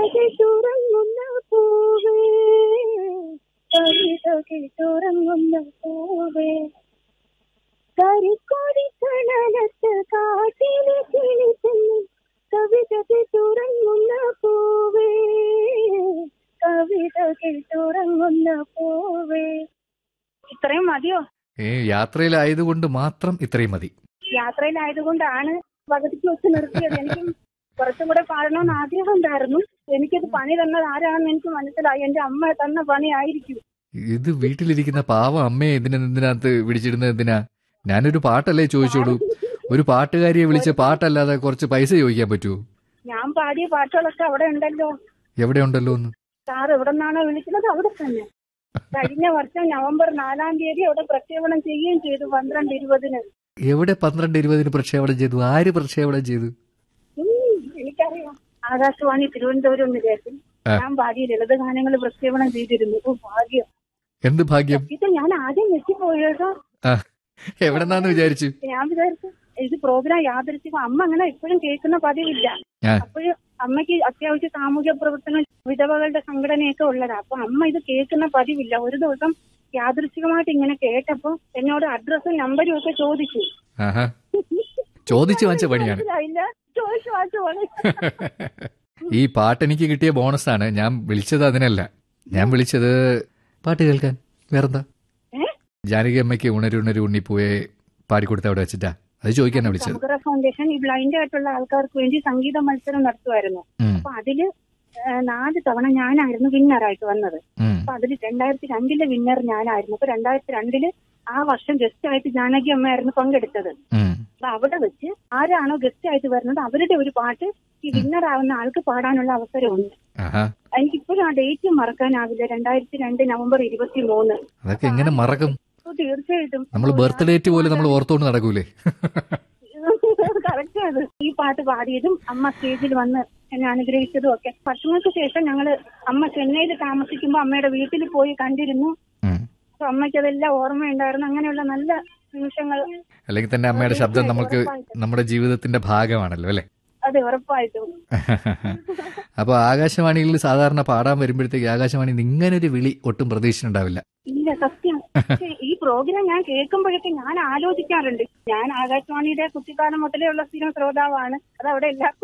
കേട്ടുറങ്ങുന്ന പൂവേ കവിത കേട്ടുറങ്ങുന്ന പൂവേ കരിക്കോടി കടലത്ത് കാട്ടിലെ കിളിക്കുന്നു കവിത കേട്ടുറങ്ങുന്ന പൂവേ കവിത കേട്ടുറങ്ങുന്ന പൂവേ ഇത്രയും മതിയോ ഏ യാത്രയിലായതുകൊണ്ട് മാത്രം ഇത്രയും മതി യാത്രയിലായതുകൊണ്ടാണ് പകുതിക്ക് വെച്ച് നിർത്തിയത് എനിക്ക് കുറച്ചും കൂടെ പാടണമെന്ന് ആഗ്രഹം ഉണ്ടായിരുന്നു എനിക്കത് പണി തന്നത് ആരാണെന്ന് എനിക്ക് മനസ്സിലായി എന്റെ അമ്മ തന്ന പണി ആയിരിക്കും ഇത് വീട്ടിലിരിക്കുന്ന പാവം അമ്മയെ ഇതിനെ എന്തിനകത്ത് പിടിച്ചിടുന്നത് എന്തിനാ ഞാനൊരു പാട്ടല്ലേ ചോദിച്ചോളൂ ഒരു പാട്ടുകാരിയെ വിളിച്ച് പാട്ടല്ലാതെ കുറച്ച് പൈസ ചോദിക്കാൻ പറ്റുമോ ഞാൻ പാടിയ പാട്ടുകളൊക്കെ അവിടെ ഉണ്ടല്ലോ എവിടെ ഉണ്ടല്ലോ എന്ന് സാർ എവിടെ നിന്നാണോ വിളിക്കുന്നത് അവിടെ തന്നെ കഴിഞ്ഞ വർഷം നവംബർ നാലാം തീയതി അവിടെ പ്രക്ഷേപണം ചെയ്യുകയും ചെയ്തു പന്ത്രണ്ട് ഇരുപതിന് എവിടെ പന്ത്രണ്ട് ഇരുപതിന് പ്രക്ഷേപണം ചെയ്തു ആര് പ്രക്ഷേപണം ചെയ്തു ഉം, എനിക്കറിയാം ആകാശവാണി തിരുവനന്തപുരം നിലയത്തിൽ ആ. ഞാൻ പാടിയ ലളിതഗാനങ്ങൾ പ്രക്ഷേപണം ചെയ്തിരുന്നു ഓ ഭാഗ്യം എന്ത് ഭാഗ്യം ഇത് ഞാൻ ആദ്യം ഞെട്ടിപ്പോയേട്ടോ ആ എവിടെന്നാന്ന് വിചാരിച്ചു ഞാൻ വിചാരിച്ചു ഇത് പ്രോഗ്രാം യാദൃശ്യം അമ്മ അങ്ങനെ എപ്പോഴും കേൾക്കുന്ന പതിവില്ല ആ. അപ്പോഴും അമ്മയ്ക്ക് അത്യാവശ്യം സാമൂഹ്യ പ്രവർത്തനം വിധവകളുടെ സംഘടനയൊക്കെ ഉള്ളതാ അപ്പൊ അമ്മ ഇത് കേൾക്കുന്ന പതിവില്ല ഒരു ദിവസം യാദൃശികമായിട്ട് ഇങ്ങനെ കേട്ടപ്പോ എന്നോട് അഡ്രസ്സും നമ്പരും ഒക്കെ ചോദിച്ചു ആഹാ ചോദിച്ചു വാങ്ങിച്ച പണിയാണ് മനസ്സിലായില്ല ചോദിച്ചു വാങ്ങിച്ച പണി ഈ പാട്ട് എനിക്ക് കിട്ടിയ ബോണസാണ് ഞാൻ വിളിച്ചത് അതിനല്ല ഞാൻ വിളിച്ചത് പാട്ട് കേൾക്കാൻ വേറെന്താ ഏ? ജാനകി അമ്മയ്ക്ക് ഉണരുണരു ഉണ്ണിപ്പൂയെ പാടിക്കൊടുത്ത അവിടെ വെച്ചിട്ടാ അത് ചോദിക്കാനാ വിളിച്ചത് സമുദ്ര ഫൗണ്ടേഷൻ ഈ ബ്ലൈൻഡ് ആയിട്ടുള്ള ആൾക്കാർക്ക് വേണ്ടി സംഗീത മത്സരം നടത്തുമായിരുന്നു ഉം, അപ്പൊ അതില് ഏ, നാല് തവണ ഞാനായിരുന്നു വിന്നറായിട്ട് വന്നത് ഉം, അപ്പൊ അതിൽ രണ്ടായിരത്തി രണ്ടിലെ വിന്നർ ഞാനായിരുന്നു അപ്പൊ രണ്ടായിരത്തി രണ്ടില് ആ വർഷം ഗസ്റ്റ് ആയിട്ട് ജാനകി അമ്മയായിരുന്നു പങ്കെടുത്തത് ഉം. അപ്പൊ അവിടെ വെച്ച് ആരാണോ ഗസ്റ്റ് ആയിട്ട് വരുന്നത് അവരുടെ ഒരു പാട്ട് ഈ വിന്നർ ആവുന്ന ആൾക്ക് പാടാനുള്ള അവസരമുണ്ട് ആഹാ എനിക്കിപ്പോഴും ആ ഡേറ്റ് മറക്കാനാവില്ല രണ്ടായിരത്തി രണ്ട് നവംബർ ഇരുപത്തി മൂന്ന് അതൊക്കെ എങ്ങനെ മറക്കും അപ്പൊ തീർച്ചയായിട്ടും നമ്മൾ ബർത്ത് ഡേറ്റ് പോലെ നമ്മൾ ഓർത്തോണ്ട് നടക്കൂലേ കറക്റ്റ് അത് ഈ പാട്ട് പാടിയതും അമ്മ സ്റ്റേജിൽ വന്ന് എന്നെ അനുഗ്രഹിച്ചതും ഒക്കെ വർഷങ്ങൾക്ക് ശേഷം ഞങ്ങള് അമ്മ ചെന്നൈയിൽ താമസിക്കുമ്പോ അമ്മയുടെ വീട്ടിൽ പോയി കണ്ടിരുന്നു ഉം. അപ്പൊ അമ്മയ്ക്ക് അതെല്ലാം ഓർമ്മയുണ്ടായിരുന്നു അങ്ങനെയുള്ള നല്ല നിമിഷങ്ങൾ അല്ലെങ്കിൽ തന്നെ അമ്മയുടെ ശബ്ദം നമുക്ക് നമ്മുടെ ജീവിതത്തിന്റെ ഭാഗമാണല്ലോ അല്ലെ അതെ ഉറപ്പായിട്ടും അപ്പൊ ആകാശവാണിയിൽ സാധാരണ പാടാൻ വരുമ്പോഴത്തേക്ക് ആകാശവാണി ഇങ്ങനൊരു വിളി ഒട്ടും പ്രതീക്ഷിച്ചിട്ടുണ്ടാവില്ല ഇല്ല സത്യം പക്ഷേ ഈ പ്രോഗ്രാം ഞാൻ കേൾക്കുമ്പോഴൊക്കെ ഞാൻ ആലോചിക്കാറുണ്ട് ഞാൻ ആകാശവാണിയുടെ കുട്ടിക്കാലം മുതലേ ഉള്ള സ്ഥിരം ശ്രോതാവാണ് അത് അവിടെ എല്ലാവർക്കും